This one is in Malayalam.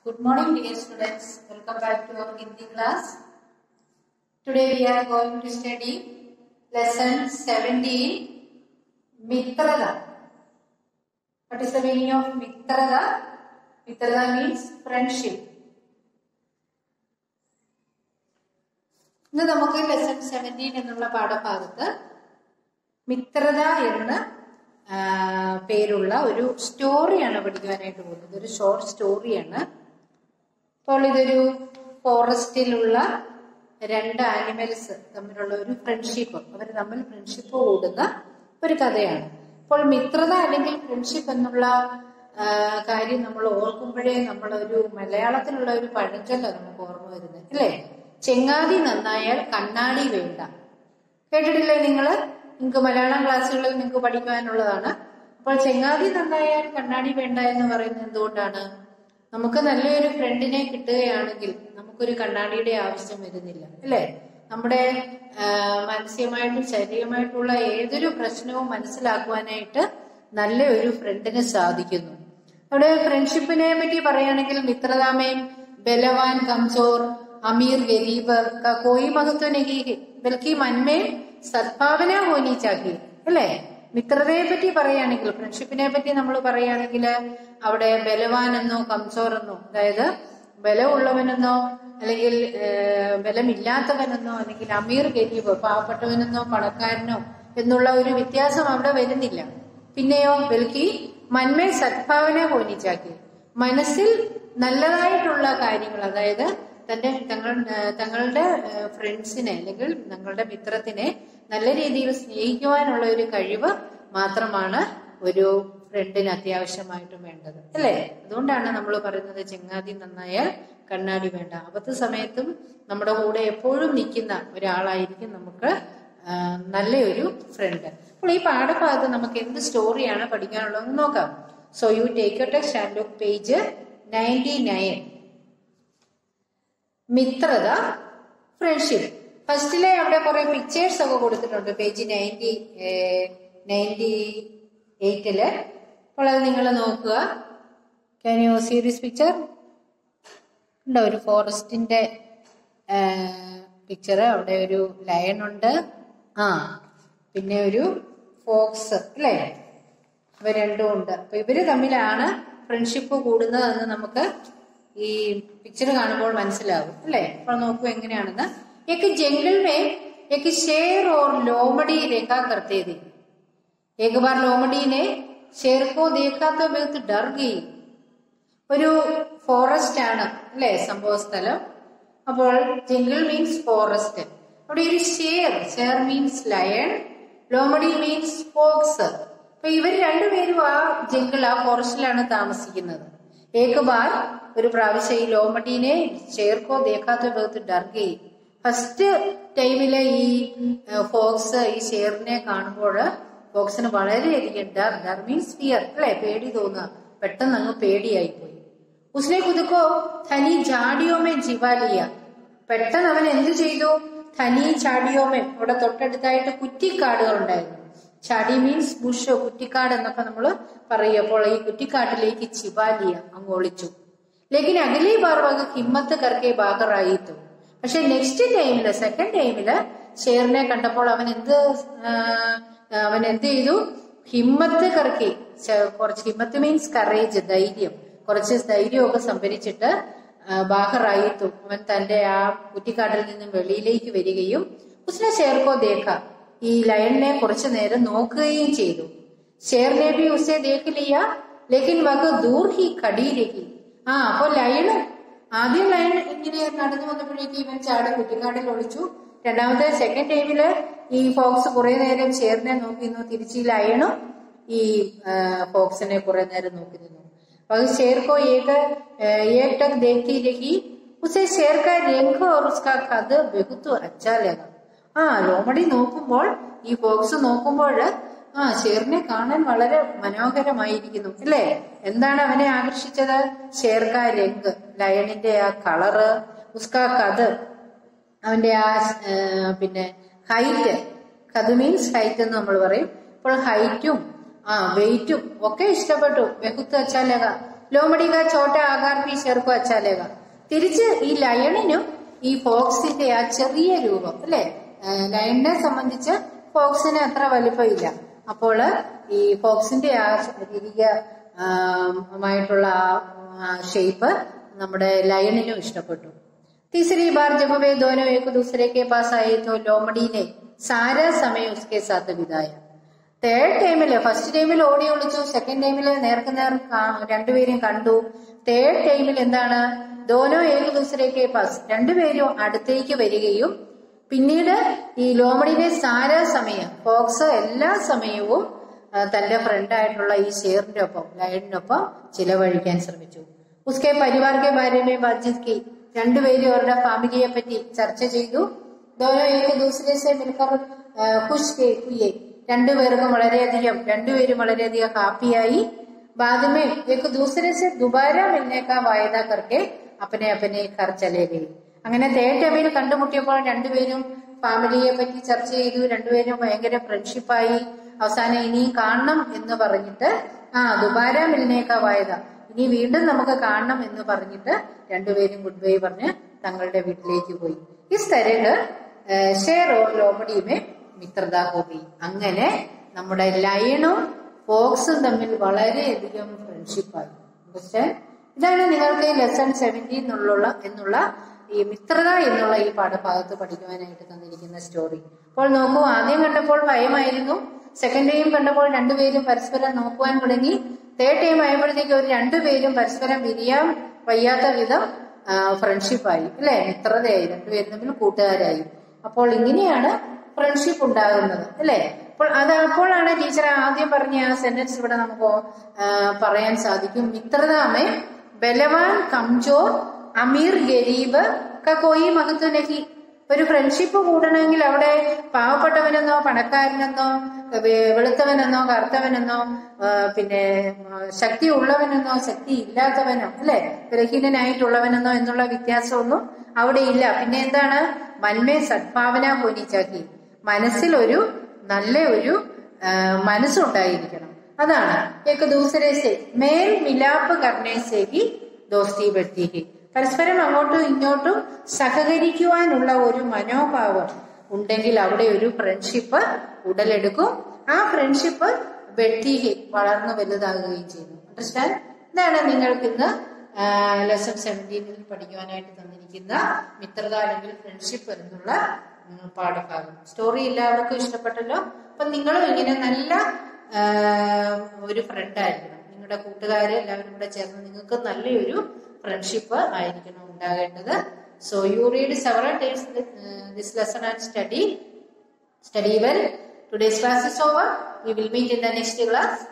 Good morning, dear students. Welcome back to our Hindi class. Today we are going to study lesson 17, Mitrada. What is the meaning of Mitrada? Mitrada means friendship. ഇന്ന് നമുക്ക് ലെസൺ സെവൻറ്റീൻ എന്നുള്ള പാഠഭാഗത്ത് മിത്രത എന്ന ആ, പേരുള്ള ഒരു സ്റ്റോറിയാണ് പഠിക്കുവാനായിട്ട് പോകുന്നത് ഒരു ഷോർട്ട് സ്റ്റോറിയാണ് അപ്പോൾ ഇതൊരു ഫോറസ്റ്റിലുള്ള രണ്ട് ആനിമൽസ് തമ്മിലുള്ള ഒരു ഫ്രണ്ട്ഷിപ്പ് അവർ തമ്മിൽ ഫ്രണ്ട്ഷിപ്പ് കൂടുന്ന ഒരു കഥയാണ് അപ്പോൾ മിത്രത അല്ലെങ്കിൽ ഫ്രണ്ട്ഷിപ്പ് എന്നുള്ള ആ, കാര്യം നമ്മൾ ഓർക്കുമ്പോഴേ നമ്മളൊരു മലയാളത്തിലുള്ള ഒരു പഴഞ്ചൊല്ല നമുക്ക് ഓർമ്മ വരുന്നത് അല്ലേ ചെങ്ങാതി നന്നായാൽ കണ്ണാടി വേണ്ട കേട്ടിട്ടില്ലേ നിങ്ങള് നിങ്ങൾക്ക് മലയാളം ക്ലാസ്സുകളിൽ നിങ്ങൾക്ക് പഠിക്കുവാനുള്ളതാണ് അപ്പോൾ ചെങ്ങാതി നന്നായാൽ കണ്ണാടി വേണ്ട എന്ന് പറയുന്നത് എന്തുകൊണ്ടാണ് നമുക്ക് നല്ലൊരു ഫ്രണ്ടിനെ കിട്ടുകയാണെങ്കിൽ നമുക്കൊരു കണ്ണാടിയുടെ ആവശ്യം വരുന്നില്ല അല്ലേ നമ്മുടെ ആ, മാനസികമായിട്ടും ശാരീരികമായിട്ടുള്ള ഏതൊരു പ്രശ്നവും മനസ്സിലാക്കുവാനായിട്ട് നല്ല ഒരു ഫ്രണ്ടിന് സാധിക്കുന്നു അവിടെ ഫ്രണ്ട്ഷിപ്പിനെ പറ്റി പറയുകയാണെങ്കിൽ മിത്രതാമേൻ ബലവാൻ കംസോർ അമീർ ഗരീബ് का कोई महत्व नहीं है बल्कि मन में സദ്ഭാവന ഹോനി ചാഹി അല്ലേ മിത്രതയെ പറ്റി പറയുകയാണെങ്കിൽ ഫ്രണ്ട്ഷിപ്പിനെ പറ്റി നമ്മൾ പറയുകയാണെങ്കിൽ അവിടെ ബലവാനെന്നോ കംസോർ എന്നോ അതായത് ബലമുള്ളവനെന്നോ അല്ലെങ്കിൽ ഏഹ്, ബലമില്ലാത്തവനെന്നോ അല്ലെങ്കിൽ അമീർ ഗരീബ് പാവപ്പെട്ടവനെന്നോ പണക്കാരനോ എന്നുള്ള ഒരു വ്യത്യാസം അവിടെ വരുന്നില്ല പിന്നെയോ ബൽക്കി മന്മേ സദ്ഭാവന ഹോനിച്ചാക്കി മനസ്സിൽ നല്ലതായിട്ടുള്ള കാര്യങ്ങൾ അതായത് തന്റെ തങ്ങൾ ഏഹ് തങ്ങളുടെ ഏഹ് ഫ്രണ്ട്സിനെ അല്ലെങ്കിൽ തങ്ങളുടെ മിത്രത്തിനെ നല്ല രീതിയിൽ സ്നേഹിക്കുവാനുള്ള ഒരു കഴിവ് മാത്രമാണ് ഒരു ഫ്രണ്ടിന് അത്യാവശ്യമായിട്ടും വേണ്ടത് അല്ലേ അതുകൊണ്ടാണ് നമ്മൾ പറയുന്നത് ചെങ്ങാതി നന്നായാൽ കണ്ണാടി വേണ്ട അബദ്ധ സമയത്തും നമ്മുടെ കൂടെ എപ്പോഴും നിൽക്കുന്ന ഒരാളായിരിക്കും നമുക്ക് ആഹ് നല്ലൊരു ഫ്രണ്ട് അപ്പോൾ ഈ പാഠഭാഗത്ത് നമുക്ക് എന്ത് സ്റ്റോറിയാണ് പഠിക്കാനുള്ളതെന്ന് നോക്കാം so you take you text and look page ninety nine മിത്രത ഫ്രണ്ട്ഷിപ്പ് ഫസ്റ്റിലെ അവിടെ കുറെ പിക്ചേഴ്സ് ഒക്കെ കൊടുത്തിട്ടുണ്ട് പേജ് നയൻറ്റി നയൻറ്റി എയ്റ്റില് അപ്പോൾ അത് നിങ്ങൾ നോക്കുക can you see this picture ഉണ്ടോ ഒരു ഫോറസ്റ്റിന്റെ പിക്ചർ അവിടെ ഒരു ലയൺ ഉണ്ട് ആ പിന്നെ ഒരു ഫോക്സ് അല്ലേ ഇവ രണ്ടും ഉണ്ട് അപ്പൊ ഇവര് തമ്മിലാണ് ഫ്രണ്ട്ഷിപ്പ് കൂടുന്നതെന്ന് നമുക്ക് ഈ പിക്ചർ കാണുമ്പോൾ മനസ്സിലാകും അല്ലേ അപ്പോൾ നോക്കൂ എങ്ങനെയാണെന്ന് एक जंगल में एक शेर और लोमड़ी रेखा करते थे एक बार लोमड़ी ने शेर को देखा तो बहुत डर गई ഒരു ഫോറസ്റ്റ് ആണ് അല്ലെ സംഭവ സ്ഥലം അപ്പോൾ ജംഗിൾ മീൻസ് ഫോറസ്റ്റ് അവിടെ ഒരു ഷെയർ ഷെയർ മീൻസ് ലയൺ ലോമഡി മീൻസ് ഫോക്സ് അപ്പൊ ഇവർ രണ്ടുപേരും ആ ജംഗിൾ ആ ഫോറസ്റ്റിലാണ് താമസിക്കുന്നത് ഏക ബാർ ഒരു പ്രാവശ്യം ഈ ലോമഡീനെ ഷെയർക്കോ ദേഖാത്ത ബഹത്ത് ഡർഗി ഫസ്റ്റ് ടൈമില് ഈ ഫോക്സ് ഈ ഷെയറിനെ കാണുമ്പോൾ ഫോക്സിന് വളരെയധികം ഡർ ഡർ മീൻസ് ഫിയർ അല്ലെ പേടി തോന്നുക പെട്ടെന്ന് അങ്ങ് പേടിയായി പോയി ഉസ്നെ കുതുക്കോ ധനി ജാഡിയോമേ ജിവാലിയ പെട്ടെന്ന് അവൻ എന്ത് ചെയ്തു ധനി ചാടിയോമേ അവിടെ തൊട്ടടുത്തായിട്ട് കുറ്റിക്കാടുകൾ ഉണ്ടായിരുന്നു ചാടി മീൻസ് ബുഷ് കുറ്റിക്കാട് എന്നൊക്കെ നമ്മൾ പറയുമ്പോൾ ഈ കുറ്റിക്കാട്ടിലേക്ക് ചിവാലിയ അങ്ങ് ഒളിച്ചു ലേക്കിൻ അകലി ബാർ വക ഹിമ്മത്ത് കറക്കെ ബാഹറായിത്തു പക്ഷെ നെക്സ്റ്റ് ടൈമില് സെക്കൻഡ് ടൈമില് ഷെയറിനെ കണ്ടപ്പോൾ അവൻ എന്ത് ആ, അവൻ എന്ത് ചെയ്തു ഹിമ്മത്ത് കറക്കി ചെ- കുറച്ച് ഹിമ്മത്ത് മീൻസ് കറേജ് ധൈര്യം കുറച്ച് ധൈര്യമൊക്കെ സംഭരിച്ചിട്ട് ആ, ബാഹറായിത്തു അവൻ തന്റെ ആ കുറ്റിക്കാട്ടിൽ നിന്നും വെളിയിലേക്ക് വരികയും ഉസ്നെ ഷേർക്കോ ദേഖ ഈ ലയണിനെ കുറച്ചു നേരം നോക്കുകയും ചെയ്തു ഷേർ ने भी उसे देख लिया लेकिन वह दूर ही खड़ी रही ആ അപ്പൊ ലയണ് ആദ്യം ലയൺ ഇങ്ങനെ നടന്നു വന്നപ്പോഴേക്കും ഇവൻ ചാടി കുറ്റിക്കാട്ടിൽ ഒളിച്ചു രണ്ടാമത്തെ സെക്കൻഡ് ടൈമില് ഈ ഫോക്സ് കുറെ നേരം ഷേറിനെ നോക്കി നിന്നു തിരിച്ച് ഈ ലയണും ഈ ആ, ഫോക്സിനെ കുറെ നേരം നോക്കി നിന്നു वह शेर को एक अ, एक टक देखती रही उसे शेर का रंग और उसका कद बहुत अच्छा लगा ആ ലോമടി നോക്കുമ്പോൾ ഈ ബോക്സ് നോക്കുമ്പോൾ ആ ഷേറിനെ കാണാൻ വളരെ മനോഹരമായിരിക്കുന്നു അല്ലേ എന്താണ് അവനെ ആകർഷിച്ചത് ഷേർക്ക രംഗ് ലയണിന്റെ ആ കളറ് ഉസ്കാ കത് അവന്റെ ആ ആ, പിന്നെ ഹൈറ്റ് കത് മീൻസ് ഹൈറ്റ് എന്ന് നമ്മൾ പറയും ഇപ്പോൾ ഹൈറ്റും ആ വെയിറ്റും ഒക്കെ ഇഷ്ടപ്പെട്ടു ബഹുത്ത് അച്ചാലക ലോമടിക ചോട്ട ആകാർ പി ഷെർക്കു അച്ചാലേക തിരിച്ച് ഈ ലയണിനും ഈ ഫോക്സിന്റെ ആ ചെറിയ രൂപം അല്ലെ ലയണിനെ സംബന്ധിച്ച് ഫോക്സിന് അത്ര വലിപ്പമില്ല അപ്പോൾ ഈ ഫോക്സിന്റെ ആ ശാരീരിക ആ, മായിട്ടുള്ള ആ ഷേപ്പ് നമ്മുടെ ലയണിനും ഇഷ്ടപ്പെട്ടു तीसरी बार जब वे दोनों एक दूसरे के पास आए तो लोमड़ी ने सारा समय उसके साथ बिताया തേർഡ് ടൈമില് ഫസ്റ്റ് ടൈമിൽ ഓടി ഒളിച്ചു സെക്കൻഡ് ടൈമിൽ നേർക്ക് നേർ കാ- രണ്ടുപേരും കണ്ടു തേർഡ് ടൈമിൽ എന്താണ് ദോനോ ഏക ദൂസരേക്ക് പാസ് രണ്ടുപേരും അടുത്തേക്ക് വരികയും പിന്നീട് ഈ ലോമഡിനെ സാര സമയം ഫോക്സ് എല്ലാ സമയവും ആ, തന്റെ ഫ്രണ്ടായിട്ടുള്ള ഈ ഷെയറിന്റെ ഒപ്പം ലയണിനൊപ്പം ചിലവഴിക്കാൻ ശ്രമിച്ചു ഉസ്കെ പരിവാർക്കെ ബാരമേ ബാധ്യത്കി രണ്ടുപേരും അവരുടെ ഫാമിലിയെ പറ്റി ചർച്ച ചെയ്തു ദോനോ ഏക ദൂസരെ സെ മിൽക്കർ ആ, ഖുഷ് കെ ഹുയെ രണ്ടുപേർക്കും വളരെയധികം രണ്ടുപേരും വളരെയധികം ഹാപ്പിയായി बाद में एक दूसरे से दोबारा मिलने का वायदा करके अपने अपने घर चले गए അങ്ങനെ തേർഡ് ടൈമിൽ കണ്ടുമുട്ടിയപ്പോൾ രണ്ടുപേരും ഫാമിലിയെ പറ്റി ചർച്ച ചെയ്തു രണ്ടുപേരും ഭയങ്കര ഫ്രണ്ട്ഷിപ്പായി അവസാനം ഇനിയും കാണണം എന്ന് പറഞ്ഞിട്ട് ആ ദുബാര മിൽനേക്ക വായത ഇനി വീണ്ടും നമുക്ക് കാണണം എന്ന് പറഞ്ഞിട്ട് രണ്ടുപേരും ഗുഡ് ബൈ പറഞ്ഞ് തങ്ങളുടെ വീട്ടിലേക്ക് പോയി ഇസ് തരല് ഷെയർ ഓർ ലോമഡിയുമേ മിത്രത ഹോബി അങ്ങനെ നമ്മുടെ ലയണും ഫോക്സും തമ്മിൽ വളരെയധികം ഫ്രണ്ട്ഷിപ്പായി അണ്ടർസ്റ്റാൻഡ് ഇതാണ് നിങ്ങൾക്ക് ലെസൺ സെവൻറ്റീൻ എന്നുള്ള എന്നുള്ള ഈ മിത്രത എന്നുള്ള ഈ പാഠഭാഗത്ത് പഠിക്കുവാനായിട്ട് തന്നിരിക്കുന്ന സ്റ്റോറി അപ്പോൾ നോക്കൂ ആദ്യം കണ്ടപ്പോൾ ഭയമായിരുന്നു സെക്കൻഡ് ടൈം കണ്ടപ്പോൾ രണ്ടുപേരും പരസ്പരം നോക്കുവാൻ തുടങ്ങി തേർഡ് ടൈം ആയപ്പോഴത്തേക്ക് ഒരു രണ്ടുപേരും പരസ്പരം പിരിയാൻ വയ്യാത്ത വിധം ഫ്രണ്ട്ഷിപ്പായി അല്ലെ മിത്രതയായി രണ്ടുപേരും തമ്മിൽ കൂട്ടുകാരായി അപ്പോൾ ഇങ്ങനെയാണ് ഫ്രണ്ട്ഷിപ്പ് ഉണ്ടാകുന്നത് അല്ലെ അപ്പോൾ അത് അപ്പോഴാണ് ടീച്ചർ ആദ്യം പറഞ്ഞ ആ സെന്റൻസ് ഇവിടെ നമുക്ക് ആ, പറയാൻ സാധിക്കും മിത്രതാമേ ബലവാൻ കംജോർ അമീർ ഗരീബ് കോയി മഹത്വ നഹി ഒരു ഫ്രണ്ട്ഷിപ്പ് കൂടണമെങ്കിൽ അവിടെ പാവപ്പെട്ടവനെന്നോ പണക്കാരനെന്നോ വെ- വെളുത്തവനെന്നോ കറുത്തവനെന്നോ ആ, പിന്നെ ആ, ശക്തി ഉള്ളവനെന്നോ ശക്തി ഇല്ലാത്തവനോ അല്ലെ ഗ്രഹീനനായിട്ടുള്ളവനെന്നോ എന്നുള്ള വ്യത്യാസമൊന്നും അവിടെ ഇല്ല പിന്നെ എന്താണ് മന്മേ സദ്ഭാവന പോനിച്ചാക്കി മനസ്സിൽ ഒരു നല്ല ഒരു ആ, മനസ്സുണ്ടായിരിക്കണം അതാണ് ഏക ദൂസരെ സെ മേൽ മിലാപ്പ് കർണേസേക്ക് ദോസ്തി ബെട്ടിക്ക് പരസ്പരം അങ്ങോട്ടും ഇങ്ങോട്ടും സഹകരിക്കുവാനുള്ള ഒരു മനോഭാവം ഉണ്ടെങ്കിൽ അവിടെ ഒരു ഫ്രണ്ട്ഷിപ്പ് ഉടലെടുക്കും ആ ഫ്രണ്ട്ഷിപ്പ് വെട്ടിക്ക് വളർന്നു വലുതാകുകയും ചെയ്യുന്നു അണ്ടർസ്റ്റാൻഡ് ഇതാണ് നിങ്ങൾക്ക് ഇന്ന് ലെസൺ സെവൻറ്റീനിൽ പഠിക്കുവാനായിട്ട് തന്നിരിക്കുന്ന മിത്രത അല്ലെങ്കിൽ ഫ്രണ്ട്ഷിപ്പ് എന്നുള്ള ഉം, പാഠഭാഗം സ്റ്റോറി എല്ലാവർക്കും ഇഷ്ടപ്പെട്ടല്ലോ അപ്പൊ നിങ്ങളും ഇങ്ങനെ നല്ല ആ, ഒരു ഫ്രണ്ട് ആയിരിക്കണം നിങ്ങളുടെ കൂട്ടുകാരെ എല്ലാവരും കൂടെ ചേർന്ന് നിങ്ങൾക്ക് നല്ലൊരു ഫ്രണ്ട്ഷിപ്പ് ആയിരിക്കണം ഉണ്ടാകേണ്ടത് so you read several times this lesson and study study well. Today's class is over. We will meet in the next class.